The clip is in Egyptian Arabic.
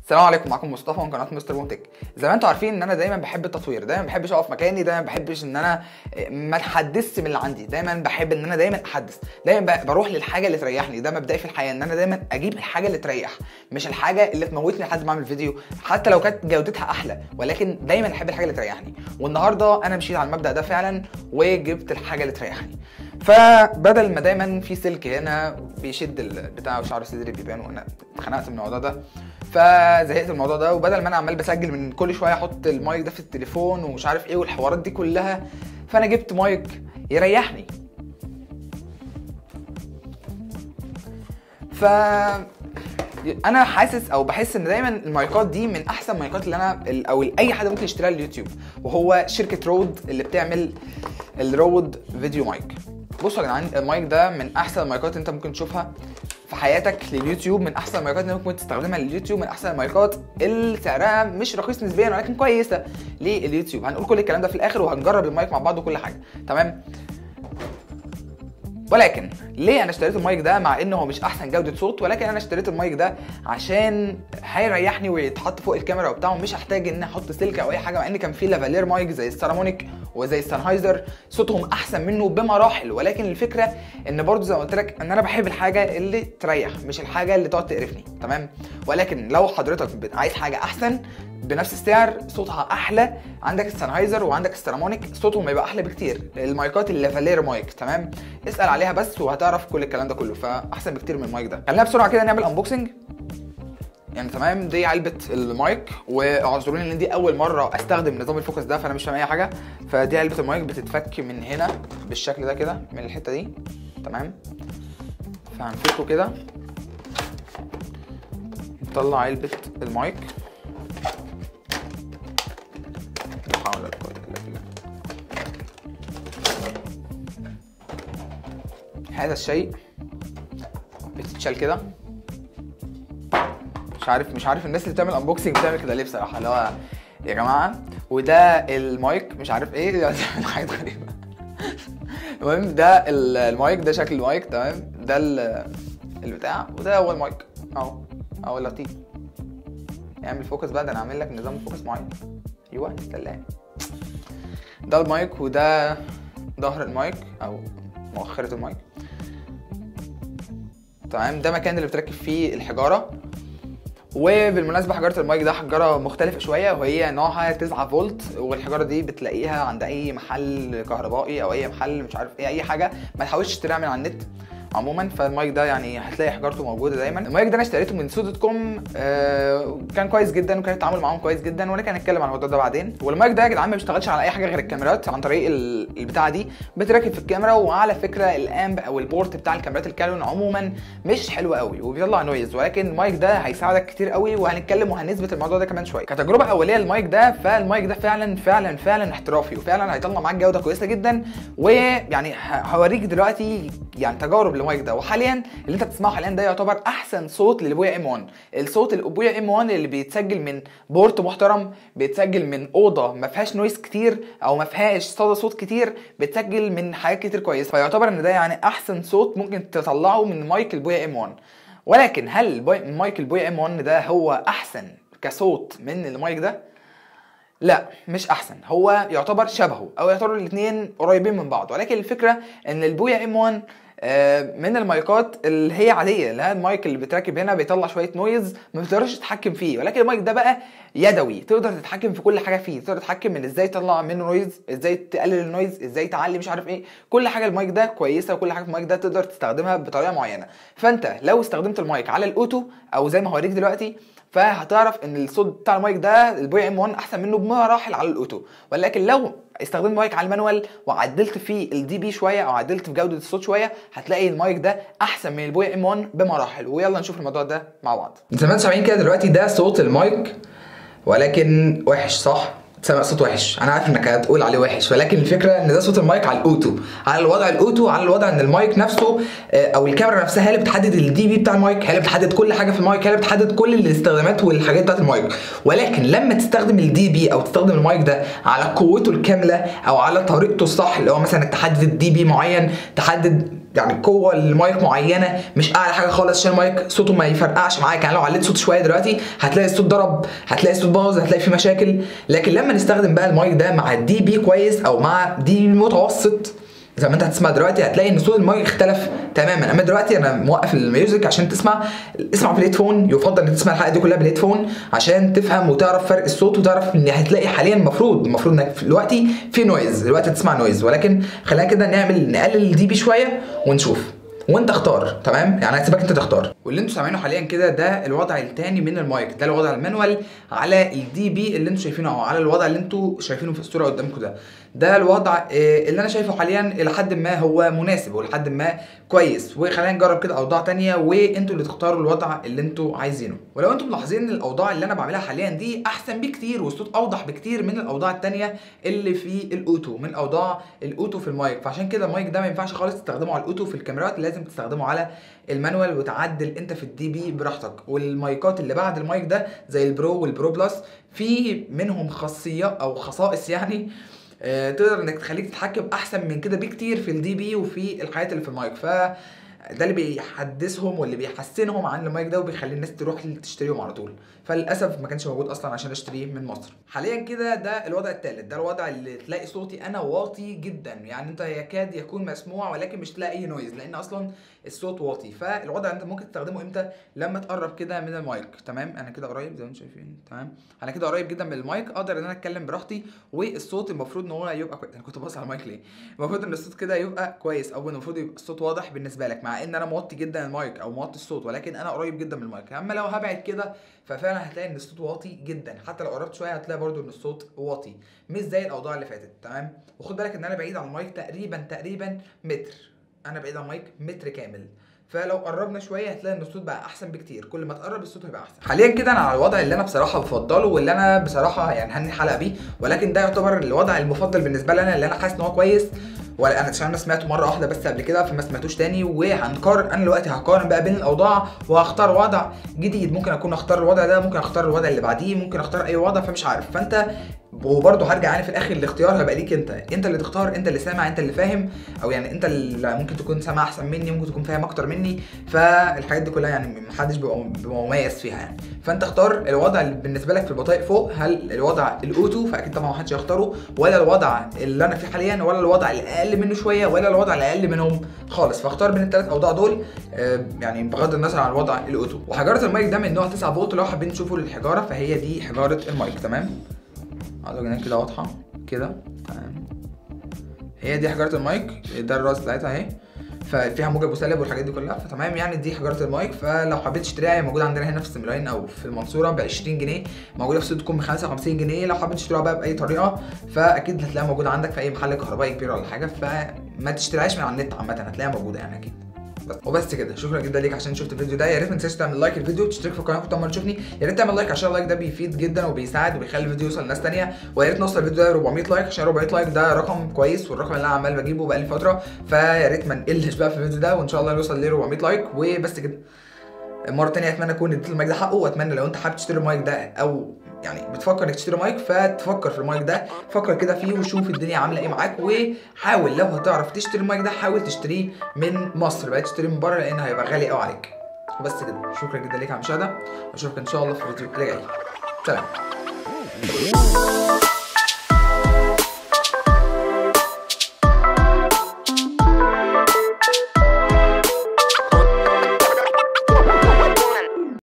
السلام عليكم معكم مصطفى من قناه مستر مونتك زي ما انتم عارفين ان انا دايما بحب التطوير دايما ما بحبش اقف مكاني دايما ما بحبش ان انا ما اتحدثش من اللي عندي دايما بحب ان انا دايما احدث دايما ب- بروح للحاجه اللي تريحني ده مبدئي في الحياه ان انا دايما اجيب الحاجه اللي تريح مش الحاجه اللي تموتني لحد ما اعمل فيديو حتى لو كانت جودتها احلى ولكن دايما احب الحاجه اللي تريحني والنهارده انا مشيت على المبدا ده فعلا وجبت الحاجه اللي تريحني فبدل ما دايما في سلك هنا بيشد البتاع وشعر صدري بيبان وانا اتخنقت من الموضوع ده فزهقت من الموضوع ده وبدل ما انا عمال بسجل من كل شويه احط المايك ده في التليفون ومش عارف ايه والحوارات دي كلها فانا جبت مايك يريحني ف انا حاسس او بحس ان دايما المايكات دي من احسن المايكات اللي انا ال- او اي حد ممكن يشتريها لليوتيوب وهو شركه رود اللي بتعمل الرود فيديو مايك بصوا يا جدعان المايك ده من احسن المايكات اللي انت ممكن تشوفها في حياتك لليوتيوب من احسن المايكات اللي ممكن تستخدمها لليوتيوب من احسن المايكات اللي سعرها مش رخيص نسبيا ولكن كويسه لليوتيوب هنقول كل الكلام ده في الاخر وهنجرب المايك مع بعض وكل حاجه تمام ولكن ليه انا اشتريت المايك ده مع انه هو مش احسن جوده صوت ولكن انا اشتريت المايك ده عشان هيريحني ويتحط فوق الكاميرا وبتاعه مش هحتاج ان احط سلك او اي حاجه مع ان كان في لافالير مايك زي السيرامونيك وزي السانهايزر صوتهم احسن منه بمراحل ولكن الفكره ان برضو زي ما قلت لك ان انا بحب الحاجه اللي تريح مش الحاجه اللي تقعد تقرفني تمام ولكن لو حضرتك بت- عايز حاجه احسن بنفس السعر صوتها احلى عندك السانهايزر وعندك السيرامونيك صوتهم هيبقى احلى بكتير المايكات اللافالير مايك تمام اسال عليها بس وهتعرف كل الكلام ده كله فاحسن بكتير من المايك ده خلينا بسرعه كده نعمل انبوكسنج يعني تمام دي علبه المايك واعذروني ان دي اول مره استخدم نظام الفوكس ده فانا مش فاهم اي حاجه فدي علبه المايك بتتفك من هنا بالشكل ده كده من الحته دي تمام فهنفكه كده نطلع علبه المايك لا حول ولا قوة إلا بالله. هذا الشيء بتتشال كده مش عارف مش عارف الناس اللي بتعمل انبوكسنج بتعمل كده ليه بصراحه اللي هو يا جماعه وده المايك مش عارف ايه بيعمل حاجات غريبه المهم ده ال- المايك ده شكل المايك تمام ده ال- البتاع وده هو المايك اهو اهو لطيف اعمل فوكس بقى ده انا عامل لك نظام فوكس معين ايوه استنى ده المايك وده ظهر المايك او مؤخرة المايك تمام ده مكان اللي بتركب فيه الحجارة وبالمناسبة حجارة المايك ده حجارة مختلفة شوية وهي نوعها 9 فولت والحجارة دي بتلاقيها عند أي محل كهربائي أو أي محل مش عارف إيه أي حاجة ما تحاولش تشتريها من على النت عموما فالمايك ده يعني هتلاقي حجارته موجوده دايما المايك ده انا اشتريته من سودوت كوم آه كان كويس جدا وكان التعامل معاهم كويس جدا وانا كان هنتكلم عن الموضوع ده بعدين والمايك ده يا جدعان ما بيشتغلش على اي حاجه غير الكاميرات عن طريق ال- البتاعه دي بتركب في الكاميرا وعلى فكره الامب او البورت بتاع الكاميرات الكالون عموما مش حلو قوي وبيطلع نويز ولكن المايك ده هيساعدك كتير قوي وهنتكلم وهنثبت الموضوع ده كمان شويه كتجربه اوليه للمايك ده فالمايك ده فعلا فعلا فعلا احترافي وفعلا هيطلع معاك جوده كويسه جدا ويعني ه- هوريك دلوقتي يعني تجارب للمايك ده وحاليا اللي انت بتسمعه حاليا ده يعتبر احسن صوت للابويا ام 1 الصوت الابويا ام 1 اللي بيتسجل من بورت محترم بيتسجل من اوضه ما فيهاش نويز كتير او ما فيهاش صدى صوت كتير بيتسجل من حاجات كتير كويسه فيعتبر ان ده يعني احسن صوت ممكن تطلعه من مايك البويا ام 1 ولكن هل البوي- مايك البويا ام 1 ده هو احسن كصوت من المايك ده لا مش احسن هو يعتبر شبهه او يعتبر الاثنين قريبين من بعض ولكن الفكره ان البويا ام 1 آه، من المايكات اللي هي عاديه اللي هي المايك اللي بتركب هنا بيطلع شويه نويز ما بتقدرش تتحكم فيه ولكن المايك ده بقى يدوي تقدر تتحكم في كل حاجه فيه تقدر تتحكم من ازاي تطلع منه نويز ازاي تقلل النويز ازاي تعلي مش عارف ايه كل حاجه المايك ده كويسه وكل حاجه في المايك ده تقدر تستخدمها بطريقه معينه فانت لو استخدمت المايك على الاوتو او زي ما هوريك دلوقتي فهتعرف ان الصوت بتاع المايك ده البوي ام 1 احسن منه بمراحل على الاوتو ولكن لو استخدمت مايك على المانوال وعدلت فيه الدي بي شويه او عدلت في جوده الصوت شويه هتلاقي المايك ده احسن من البوي ام 1 بمراحل ويلا نشوف الموضوع ده مع بعض زي ما انتم سامعين كده دلوقتي ده صوت المايك ولكن وحش صح سامع صوت وحش انا عارف انك هتقول عليه وحش ولكن الفكره ان ده صوت المايك على الاوتو على الوضع الاوتو على الوضع ان المايك نفسه آه، او الكاميرا نفسها هي اللي بتحدد الدي بي بتاع المايك هي اللي بتحدد كل حاجه في المايك هي اللي بتحدد كل الاستخدامات والحاجات بتاعت المايك ولكن لما تستخدم الدي بي او تستخدم المايك ده على قوته الكامله او على طريقته الصح اللي هو مثلا تحدد الدي بي معين تحدد يعني قوه المايك معينه مش اعلى حاجه خالص عشان المايك صوته ما يفرقعش معاك يعني لو عليت صوت شويه دلوقتي هتلاقي الصوت ضرب هتلاقي الصوت باظ هتلاقي فيه مشاكل لكن لما نستخدم بقى المايك ده مع الدي بي كويس او مع دي بي متوسط زي ما انت هتسمع دلوقتي هتلاقي ان صوت المايك اختلف تماما اما دلوقتي انا موقف الميوزك عشان تسمع اسمع بالهيدفون يفضل انك تسمع الحلقه دي كلها بالهيدفون عشان تفهم وتعرف فرق الصوت وتعرف ان هتلاقي حاليا المفروض المفروض انك دلوقتي في نويز دلوقتي هتسمع نويز ولكن خلينا كده نعمل نقلل الدي بي شويه ونشوف وانت اختار تمام يعني هسيبك انت تختار واللي انتوا سامعينه حاليا كده ده الوضع الثاني من المايك ده الوضع المانوال على الدي بي اللي انتوا شايفينه اهو على الوضع اللي انتوا شايفينه في الصوره قدامكم ده ده الوضع آه، اللي انا شايفه حاليا الى حد ما هو مناسب ولحد ما كويس وخلينا نجرب كده اوضاع تانية وانتوا اللي تختاروا الوضع اللي انتوا عايزينه ولو انتوا ملاحظين ان الاوضاع اللي انا بعملها حاليا دي احسن بكتير والصوت اوضح بكتير من الاوضاع التانية اللي في الاوتو من اوضاع الاوتو في المايك فعشان كده المايك ده ما ينفعش خالص تستخدمه على الاوتو في الكاميرات لازم تستخدمه على المانوال وتعدل انت في الدي بي براحتك والمايكات اللي بعد المايك ده زي البرو والبرو بلس في منهم خاصيه او خصائص يعني آه، تقدر انك تخليك تتحكم احسن من كده بكتير في الدي بي وفي الحاجات اللي في المايك ف ده اللي بيحدثهم واللي بيحسنهم عن المايك ده وبيخلي الناس تروح تشتريهم على طول فللاسف ما كانش موجود اصلا عشان اشتريه من مصر حاليا كده ده الوضع الثالث ده الوضع اللي تلاقي صوتي انا واطي جدا يعني انت يكاد يكون مسموع ولكن مش تلاقي اي نويز لان اصلا الصوت واطي فالوضع انت ممكن تستخدمه امتى لما تقرب كده من المايك تمام انا كده قريب زي ما انتم شايفين تمام انا كده قريب جدا من المايك اقدر ان انا اتكلم براحتي والصوت المفروض ان هو يبقى كويس انا كنت باصص على المايك ليه المفروض ان الصوت كده يبقى كويس او المفروض يبقى الصوت واضح بالنسبه لك مع ان انا موطي جدا المايك او موطي الصوت ولكن انا قريب جدا من المايك اما لو هبعد كده ففعلا هتلاقي ان الصوت واطي جدا حتى لو قربت شويه هتلاقي برضو ان الصوت واطي مش زي الاوضاع اللي فاتت تمام وخد بالك ان انا بعيد عن المايك تقريبا تقريبا متر انا بعيد عن المايك متر كامل فلو قربنا شويه هتلاقي ان الصوت بقى احسن بكتير كل ما تقرب الصوت هيبقى احسن حاليا كده انا على الوضع اللي انا بصراحه بفضله واللي انا بصراحه يعني هني الحلقه بيه ولكن ده يعتبر الوضع المفضل بالنسبه لي انا اللي انا حاسس ان هو كويس ولا انا عشان انا سمعته مره واحده بس قبل كده فما سمعتوش تاني وهنقارن انا دلوقتي هقارن بقى بين الاوضاع وهختار وضع جديد ممكن اكون اختار الوضع ده ممكن اختار الوضع اللي بعديه ممكن اختار اي وضع فمش عارف فانت وبرضه هرجع يعني في الاخر الاختيار هيبقى ليك انت انت اللي تختار انت اللي سامع انت اللي فاهم او يعني انت اللي ممكن تكون سامع احسن مني ممكن تكون فاهم اكتر مني فالحاجات دي كلها يعني محدش بيبقى بيبقى مميز فيها يعني فانت اختار الوضع اللي بالنسبه لك في البطايق فوق هل الوضع الاوتو فاكيد طبعا محدش هيختاره ولا الوضع اللي انا فيه حاليا ولا الوضع الاقل منه شويه ولا الوضع الاقل منهم خالص فاختار بين الثلاث اوضاع دول آه، يعني بغض النظر عن الوضع الاوتو وحجاره المايك ده من نوع 9 فولت لو حابين تشوفوا الحجاره فهي دي حجاره المايك تمام اعتقد ان هي كده واضحه كده تمام هي دي حجاره المايك ده الراس بتاعتها اهي ففيها موجب وسالب والحاجات دي كلها فتمام يعني دي حجاره المايك فلو حبيت تشتريها هي موجوده عندنا هنا في السمراين او في المنصوره ب 20 جنيه موجوده في سوق تكون ب 55 جنيه لو حبيت تشتريها بقى باي طريقه فاكيد هتلاقيها موجوده عندك في اي محل كهربائي كبير ولا حاجه فما تشتريهاش من على النت عامه هتلاقيها موجوده يعني اكيد بس وبس كده شكرا جدا ليك عشان شفت الفيديو ده يا ريت ما تنساش تعمل لايك الفيديو وتشترك في القناه كنت اول مره تشوفني يا ريت تعمل لايك عشان اللايك ده بيفيد جدا وبيساعد وبيخلي الفيديو يوصل لناس ثانيه ويا ريت نوصل الفيديو ده 400 لايك عشان 400 لايك ده رقم كويس والرقم اللي انا عمال بجيبه بقالي فتره فيا ريت ما نقلش بقى في الفيديو ده وان شاء الله نوصل ل 400 لايك وبس كده مره تانية اتمنى اكون اديت المايك ده حقه واتمنى لو انت حابب تشتري المايك ده او يعني بتفكر انك تشتري مايك فتفكر في المايك ده فكر كده فيه وشوف الدنيا عامله ايه معاك وحاول لو هتعرف تشتري المايك ده حاول تشتريه من مصر بقى تشتريه من بره لان هيبقى غالي قوي عليك وبس كده شكرا جدا ليك على المشاهده واشوفك ان شاء الله في الفيديو اللي جاي سلام